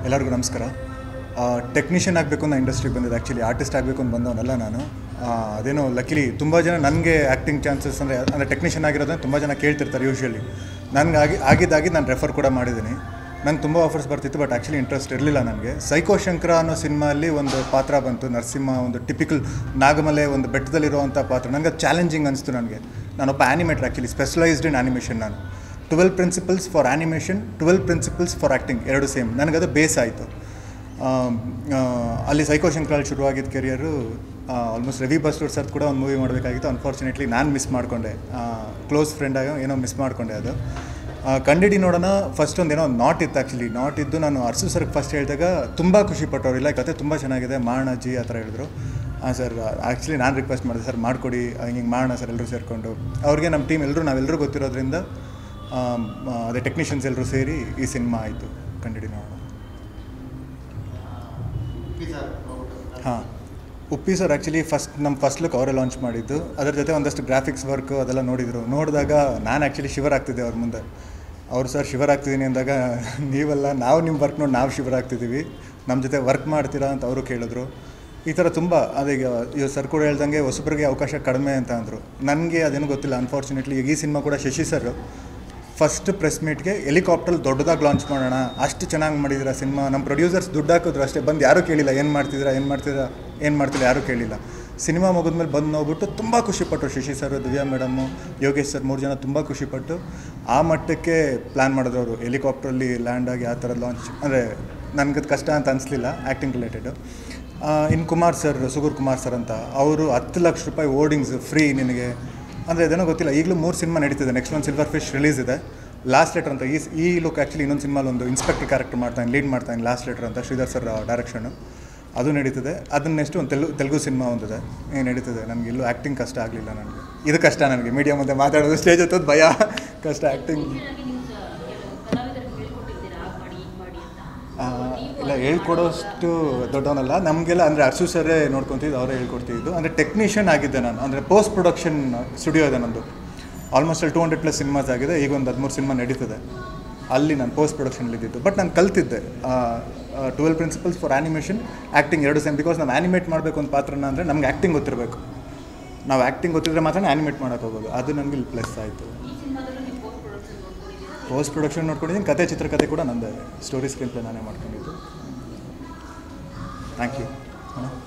ಎಲ್ಲರಿಗೂ ನಮಸ್ಕಾರ ಟೆಕ್ನಿಷಿಯನ್ ಆಗಬೇಕು ಅನ್ನೋ ಇಂಡಸ್ಟ್ರಿಗೆ ಬಂದಿದ್ದು ಆ್ಯಕ್ಚುಲಿ ಆರ್ಟಿಸ್ಟ್ ಆಗಬೇಕು ಅಂತ ಬಂದವನಲ್ಲ ನಾನು ಆ, ಅದೇನೋ ಲಕಿಲಿ ತುಂಬ ಜನ ನನಗೆ ಆ್ಯಕ್ಟಿಂಗ್ ಚಾನ್ಸಸ್ ಅಂದರೆ ಅಂದರೆ ಟೆಕ್ನಿಷಿಯನ್ ಆಗಿರೋದನ್ನ ತುಂಬ ಜನ ಕೇಳ್ತಿರ್ತಾರೆ ಯೂಶ್ವಲಿ ನನಗೆ ಆಗಿ ಆಗಿದ್ದಾಗಿ ನಾನು ರೆಫರ್ ಕೂಡ ಮಾಡಿದ್ದೀನಿ ನಂಗೆ ತುಂಬ ಆಫರ್ಸ್ ಬರ್ತಿತ್ತು ಬಟ್ ಆ್ಯಕ್ಚುಲಿ ಇಂಟ್ರೆಸ್ಟ್ ಇರಲಿಲ್ಲ ನನಗೆ ಸೈಕೋ ಶಂಕರ ಅನ್ನೋ ಸಿನಿಮಾಲ್ಲಿ ಒಂದು ಪಾತ್ರ ಬಂತು ನರಸಿಂಹ ಒಂದು ಟಿಪಿಕಲ್ ನಾಗಮಲೆ ಒಂದು ಬೆಟ್ಟದಲ್ಲಿರುವಂಥ ಪಾತ್ರ ನನಗೆ ಚಾಲೆಂಜಿಂಗ್ ಅನಿಸ್ತು ನನಗೆ ನಾನೊಬ್ಬ animator actually specialised in animation ನಾನು twelve principles for animation twelve principles for acting ಎರಡು ಸೇಮ್ ನನಗದು ಬೇಸ್ ಆಯಿತು ಅಲ್ಲಿ ಸೈಕೋ ಶಂಕರಲ್ಲಿ ಶುರುವಾಗಿದ್ದ career almost Ravi Basrur sir ಕೂಡ ಒಂದು ಮೂವಿ ಮಾಡಬೇಕಾಗಿತ್ತು ಅನ್ಫಾರ್ಚುನೇಟ್ಲಿ ನಾನು ಮಿಸ್ ಮಾಡಿಕೊಂಡೆ ಕ್ಲೋಸ್ ಫ್ರೆಂಡ್ ಆಗಿ ಏನೋ ಮಿಸ್ ಮಾಡಿಕೊಂಡೆ ಅದು ಆ, ಕಂಡಿಡಿ ನೋಡೋಣ ಫಸ್ಟ್ ಒಂದು ಏನೋ ನಾಟ್ ಇತ್ತು ಆ್ಯಕ್ಚುಲಿ ನಾಟ್ ಇದ್ದು ನಾನು ಅರ್ಸು ಸರ್ಗೆ ಫಸ್ಟ್ ಹೇಳಿದಾಗ ತುಂಬ ಖುಷಿ ಪಟ್ಟವ್ರು ಇಲ್ಲ ಕತೆ ತುಂಬ ಚೆನ್ನಾಗಿದೆ ಮಾಡೋಣ ಜಿ ಆ ಥರ ಹೇಳಿದ್ರು ಹಾಂ ಸರ್ ಆ್ಯಕ್ಚುಲಿ ನಾನು ರಿಕ್ವೆಸ್ಟ್ ಮಾಡಿದೆ ಸರ್ ಮಾಡಿಕೊಡಿ ಹಿಂಗೆ ಮಾಡೋಣ ಸರ್ ಎಲ್ಲರೂ ಸೇರಿಕೊಂಡು ಅವ್ರಿಗೆ ನಮ್ಮ ಟೀಮ್ ಎಲ್ಲರೂ ನಾವೆಲ್ಲರೂ ಗೊತ್ತಿರೋದ್ರಿಂದ ಆಮ್, ಆ, ಅದೇ ಟೆಕ್ನಿಷಿಯನ್ಸ್ ಎಲ್ಲರೂ ಸೇರಿ ಈ ಸಿನಿಮಾ ಆಯಿತು ಕಂಡಿಡಿ ನೋಡೋಣ ಹಾಂ ಉಪ್ಪಿ ಸರ್ ಆ್ಯಕ್ಚುಲಿ ಫಸ್ಟ್ ನಮ್ಮ ಫಸ್ಟ್ ಲುಕ್ ಅವರೇ ಲಾಂಚ್ ಮಾಡಿದ್ದು ಅದರ ಜೊತೆ ಒಂದಷ್ಟು ಗ್ರಾಫಿಕ್ಸ್ ವರ್ಕು ಅದೆಲ್ಲ ನೋಡಿದರು ನೋಡಿದಾಗ ನಾನು ಆ್ಯಕ್ಚುಲಿ ಶಿವರ್ ಆಗ್ತಿದ್ದೆ ಅವ್ರ ಮುಂದೆ ಅವ್ರು ಸರ್ ಶಿವರ್ ಆಗ್ತಿದ್ದೀನಿ ಅಂದಾಗ ನೀವಲ್ಲ ನಾವು ನಿಮ್ಮ ವರ್ಕ್ ನೋಡಿ ನಾವು ಶಿವರ್ ಆಗ್ತಿದ್ದೀವಿ ನಮ್ಮ ಜೊತೆ ವರ್ಕ್ ಮಾಡ್ತೀರಾ ಅಂತ ಅವರು ಕೇಳಿದ್ರು ಈ ಥರ ತುಂಬ ಅದೀಗ ಇವ್ ಸರ್ ಕೂಡ ಹೇಳ್ದಂಗೆ ಹೊಸಬ್ರಿಗೆ ಅವಕಾಶ ಕಡಿಮೆ ಅಂತ ಅಂದರು ನನಗೆ ಅದೇನು ಗೊತ್ತಿಲ್ಲ ಅನ್ಫಾರ್ಚುನೇಟ್ಲಿ ಈಗ ಈ ಸಿನಿಮಾ ಕೂಡ ಶಶಿ ಸರ್ ಫಸ್ಟ್ ಪ್ರೆಸ್ ಮೀಟ್ಗೆ ಹೆಲಿಕಾಪ್ಟ್ರಲ್ಲಿ ದೊಡ್ಡದಾಗಿ ಲಾಂಚ್ ಮಾಡೋಣ ಅಷ್ಟು ಚೆನ್ನಾಗಿ ಮಾಡಿದಿರ ಸಿನಿಮಾ ನಮ್ಮ ಪ್ರೊಡ್ಯೂಸರ್ಸ್ ದುಡ್ಡು ಹಾಕಿದ್ರು ಅಷ್ಟೇ ಬಂದು ಯಾರೂ ಕೇಳಿಲ್ಲ ಏನು ಮಾಡ್ತಿದ್ದೀರಾ ಏನು ಮಾಡ್ತಿದ್ದೀರಾ ಏನು ಮಾಡ್ತಿಲ್ಲ ಯಾರೂ ಕೇಳಿಲ್ಲ ಸಿನಿಮಾ ಮುಗಿದ್ಮೇಲೆ ಬಂದು ನೋಡ್ಬಿಟ್ಟು ತುಂಬ ಖುಷಿಪಟ್ಟರು Shashi sir Divya madam Yogesh sir ಮೂರು ಜನ ತುಂಬ ಖುಷಿಪಟ್ಟು ಆ ಮಟ್ಟಕ್ಕೆ ಪ್ಲ್ಯಾನ್ ಮಾಡಿದ್ರು ಅವರು ಹೆಲಿಕಾಪ್ಟ್ರಲ್ಲಿ ಲ್ಯಾಂಡ್ ಆಗಿ ಆ ಥರ ಲಾಂಚ್ ಅಂದರೆ ನನಗದು ಕಷ್ಟ ಅಂತ ಅನಿಸ್ಲಿಲ್ಲ ಆ್ಯಕ್ಟಿಂಗ್ ರಿಲೇಟೆಡು ಇನ್ನು ಕುಮಾರ್ ಸರ್ ಸುಗೂರ್ ಕುಮಾರ್ ಸರ್ ಅಂತ ಅವರು ಹತ್ತು ಲಕ್ಷ ರೂಪಾಯಿ ಓರ್ಡಿಂಗ್ಸ್ ಫ್ರೀ ನಿನಗೆ ಅಂದರೆ ಇದೇನೋ ಗೊತ್ತಿಲ್ಲ ಈಗಲೂ ಮೂರು ಸಿನಿಮಾ ನಡೀತಿದೆ ನೆಕ್ಸ್ಟ್ ಒಂದು ಸಿಲ್ವರ್ ಫಿಶ್ ರಿಲೀಸ್ ಇದೆ ಲಾಸ್ಟ್ ಲೆಟರ್ ಅಂತ ಈ ಈ ಲುಕ್ ಆ್ಯಕ್ಚುಲಿ ಇನ್ನೊಂದು ಸಿನಿಮಾಲಿ ಒಂದು ಇನ್ಸ್ಪೆಕ್ಟರ್ ಕ್ಯಾರೆಕ್ಟರ್ ಮಾಡ್ತಾನೆ ಲೀಡ್ ಮಾಡ್ತಾನೆ ಲಾಸ್ಟ್ ಲೆಟರ್ ಅಂತ ಶ್ರೀಧರ್ ಸರ್ ಡೈರೆಕ್ಷನು ಅದು ನಡೀತಿದೆ ಅದನ್ನ ನೆಕ್ಸ್ಟ್ ಒಂದು ತೆಲುಗು ತೆಲುಗು ಸಿನಿಮಾ ಒಂದಿದೆ ಏನು ನಡೀತಿದೆ ನನಗೆ ಎಲ್ಲೂ ಆ್ಯಕ್ಟಿಂಗ್ ಕಷ್ಟ ಆಗಲಿಲ್ಲ ನನಗೆ ಇದು ಕಷ್ಟ ನನಗೆ ಮೀಡಿಯಾ ಮುಂದೆ ಮಾತಾಡೋದು ಸ್ಟೇಜ್ ಹತ್ತೋದು ಭಯ ಕಷ್ಟ ಆ್ಯಕ್ಟಿಂಗ್ ಇಲ್ಲ ಹೇಳ್ಕೊಡೋಷ್ಟು ದೊಡ್ಡವನಲ್ಲ ನಮಗೆಲ್ಲ ಅಂದರೆ ಅರ್ಸು ಸರೇ ನೋಡ್ಕೊತಿದ್ದು ಅವರೇ ಹೇಳ್ಕೊಡ್ತಿದ್ದು ಅಂದರೆ ಟೆಕ್ನಿಷಿಯನ್ ಆಗಿದ್ದೆ ನಾನು ಅಂದರೆ ಪೋಸ್ಟ್ ಪ್ರೊಡಕ್ಷನ್ ಸ್ಟುಡಿಯೋ ಇದೆ ನಂದು ಆಲ್ಮೋಸ್ಟ್ ಅಲ್ಲಿ ಟೂ ಹಂಡ್ರೆಡ್ ಪ್ಲಸ್ ಸಿನಿಮಾಸ್ ಆಗಿದೆ ಈಗ ಒಂದು ಹದಿಮೂರು ಸಿನಿಮಾ ನಡೀತದೆ ಅಲ್ಲಿ ನಾನು ಪೋಸ್ಟ್ ಪ್ರೊಡಕ್ಷನ್ ಇದ್ದಿದ್ದು ಬಟ್ ನಾನು ಕಲ್ತಿದ್ದೆ twelve principles for animation acting ಎರಡು ಸೇಮ್ ಬಿಕಾಸ್ ನಾವು ಆ್ಯನಿಮೇಟ್ ಮಾಡಬೇಕು ಒಂದು ಪಾತ್ರನ ಅಂದರೆ ನಮ್ಗೆ ಆ್ಯಕ್ಟಿಂಗ್ ಗೊತ್ತಿರಬೇಕು ನಾವು ಆ್ಯಕ್ಟಿಂಗ್ ಗೊತ್ತಿದ್ರೆ ಮಾತ್ರ ಆ್ಯನಿಮೇಟ್ ಮಾಡೋಕೆ ಹೋಗೋದು ಅದು ನನಗೆ ಇಲ್ಲಿ ಪ್ಲಸ್ ಆಯಿತು ಪೋಸ್ಟ್ ಪ್ರೊಡಕ್ಷನ್ ನೋಡ್ಕೊಂಡಿದ್ದೀನಿ ಕತೆ ಚಿತ್ರಕಥೆ ಕೂಡ ನಂದೇ ಸ್ಟೋರಿ ಸ್ಕ್ರೀನ್ ಪ್ಲೇ ನಾನೇ ಮಾಡ್ಕೊಂಡಿದ್ದು ಥ್ಯಾಂಕ್ ಯು